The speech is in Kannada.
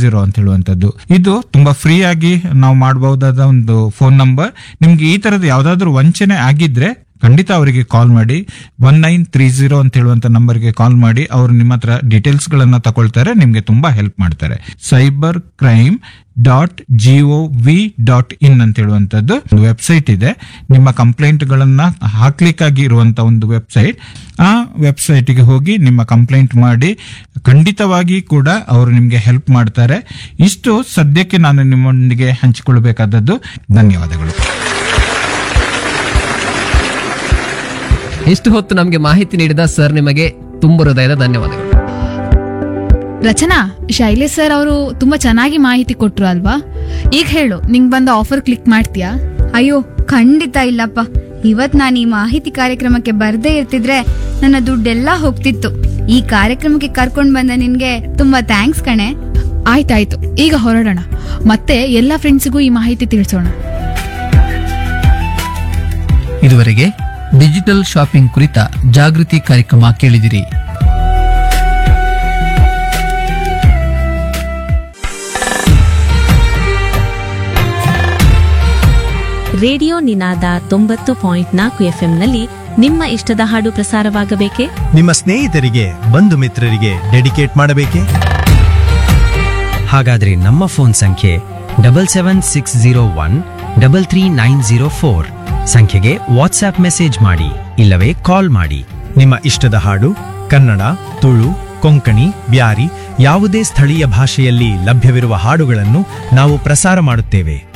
ಜೀರೋ ಅಂತ ಹೇಳುವಂತದ್ದು ಇದು ತುಂಬಾ ಫ್ರೀ ಆಗಿ ನಾವು ಮಾಡಬಹುದಾದ ಒಂದು ಫೋನ್ ನಂಬರ್ ನಿಮ್ಗೆ ಈ ತರದ ಯಾವ್ದಾದ್ರು ವಂಚನೆ ಆಗಿದ್ರೆ ಖಂಡಿತ ಅವರಿಗೆ ಕಾಲ್ ಮಾಡಿ ಒನ್ ನೈನ್ ತ್ರೀ ಜೀರೋ ಅಂತ ಹೇಳುವಂತ ನಂಬರ್ಗೆ ಕಾಲ್ ಮಾಡಿ ಅವರು ನಿಮ್ಮ ಹತ್ರ ಡೀಟೇಲ್ಸ್ ಗಳನ್ನ ತಗೊಳ್ತಾರೆ ನಿಮ್ಗೆ ತುಂಬಾ ಹೆಲ್ಪ್ ಮಾಡ್ತಾರೆ cyber crime dot G O V dot in ಅಂತ ಹೇಳುವಂತದ್ದು ಒಂದು ವೆಬ್ಸೈಟ್ ಇದೆ ನಿಮ್ಮ ಕಂಪ್ಲೇಂಟ್ ಗಳನ್ನ ಹಾಕ್ಲಿಕ್ಕಾಗಿ ಇರುವಂತ ಒಂದು ವೆಬ್ಸೈಟ್ ಆ ವೆಬ್ಸೈಟ್ ಗೆ ಹೋಗಿ ನಿಮ್ಮ ಕಂಪ್ಲೇಂಟ್ ಮಾಡಿ ಖಂಡಿತವಾಗಿ ಕೂಡ ಅವರು ನಿಮ್ಗೆ ಹೆಲ್ಪ್ ಮಾಡ್ತಾರೆ ಇಷ್ಟು ಸದ್ಯಕ್ಕೆ ನಾನು ನಿಮ್ಮೊಂದಿಗೆ ಹಂಚಿಕೊಳ್ಬೇಕಾದದ್ದು ಧನ್ಯವಾದಗಳು ಇಷ್ಟು ಹೊತ್ತು ನಮಗೆ ಮಾಹಿತಿ ನೀಡಿದ ಸರ್ ನಿಮಗೆ ತುಂಬ ಹೃದಯದ ಧನ್ಯವಾದಗಳು ರಚನಾ ಶೈಲೇಶ್ ಸರ್ ಅವರು ತುಂಬಾ ಚೆನ್ನಾಗಿ ಮಾಹಿತಿ ಕೊಟ್ರು ಅಲ್ವಾ ಈಗ ಹೇಳು ನಿಂಗ್ ಬಂದ ಆಫರ್ ಕ್ಲಿಕ್ ಮಾಡ್ತೀಯಾ ಅಯ್ಯೋ ಖಂಡಿತ ಇಲ್ಲಪ್ಪ ಇವತ್ ನಾನು ಈ ಮಾಹಿತಿ ಕಾರ್ಯಕ್ರಮಕ್ಕೆ ಬರ್ದೇ ಇರ್ತಿದ್ರೆ ನನ್ನ ದುಡ್ಡೆಲ್ಲ ಹೋಗ್ತಿತ್ತು ಈ ಕಾರ್ಯಕ್ರಮಕ್ಕೆ ಕರ್ಕೊಂಡ್ ಬಂದ ನಿನ್ಗೆ ತುಂಬಾ ಥ್ಯಾಂಕ್ಸ್ ಕಣೆ ಆಯ್ತಾಯ್ತು ಈಗ ಹೊರಡೋಣ ಮತ್ತೆ ಎಲ್ಲ ಫ್ರೆಂಡ್ಸಿಗೂ ಈ ಮಾಹಿತಿ ತಿಳಿಸೋಣ ಇದುವರೆಗೆ ಡಿಜಿಟಲ್ ಶಾಪಿಂಗ್ ಕುರಿತ ಜಾಗೃತಿ ಕಾರ್ಯಕ್ರಮ ಕೇಳಿದಿರಿ ರೇಡಿಯೋ ನಿನಾದ ತೊಂಬತ್ತು ಪಾಯಿಂಟ್ ನಾಲ್ಕು ಎಫ್ಎಂನಲ್ಲಿ ನಿಮ್ಮ ಇಷ್ಟದ ಹಾಡು ಪ್ರಸಾರವಾಗಬೇಕೇ ನಿಮ್ಮ ಸ್ನೇಹಿತರಿಗೆ ಬಂಧು ಮಿತ್ರರಿಗೆ ಡೆಡಿಕೇಟ್ ಮಾಡಬೇಕೇ ಹಾಗಾದ್ರೆ ನಮ್ಮ ಫೋನ್ ಸಂಖ್ಯೆ double seven six zero one double three nine zero four ಸಂಖ್ಯೆಗೆ ವಾಟ್ಸ್ಆಪ್ ಮೆಸೇಜ್ ಮಾಡಿ ಇಲ್ಲವೇ ಕಾಲ್ ಮಾಡಿ ನಿಮ್ಮ ಇಷ್ಟದ ಹಾಡು ಕನ್ನಡ ತುಳು ಕೊಂಕಣಿ ಬ್ಯಾರಿ ಯಾವುದೇ ಸ್ಥಳೀಯ ಭಾಷೆಯಲ್ಲಿ ಲಭ್ಯವಿರುವ ಹಾಡುಗಳನ್ನು ನಾವು ಪ್ರಸಾರ ಮಾಡುತ್ತೇವೆ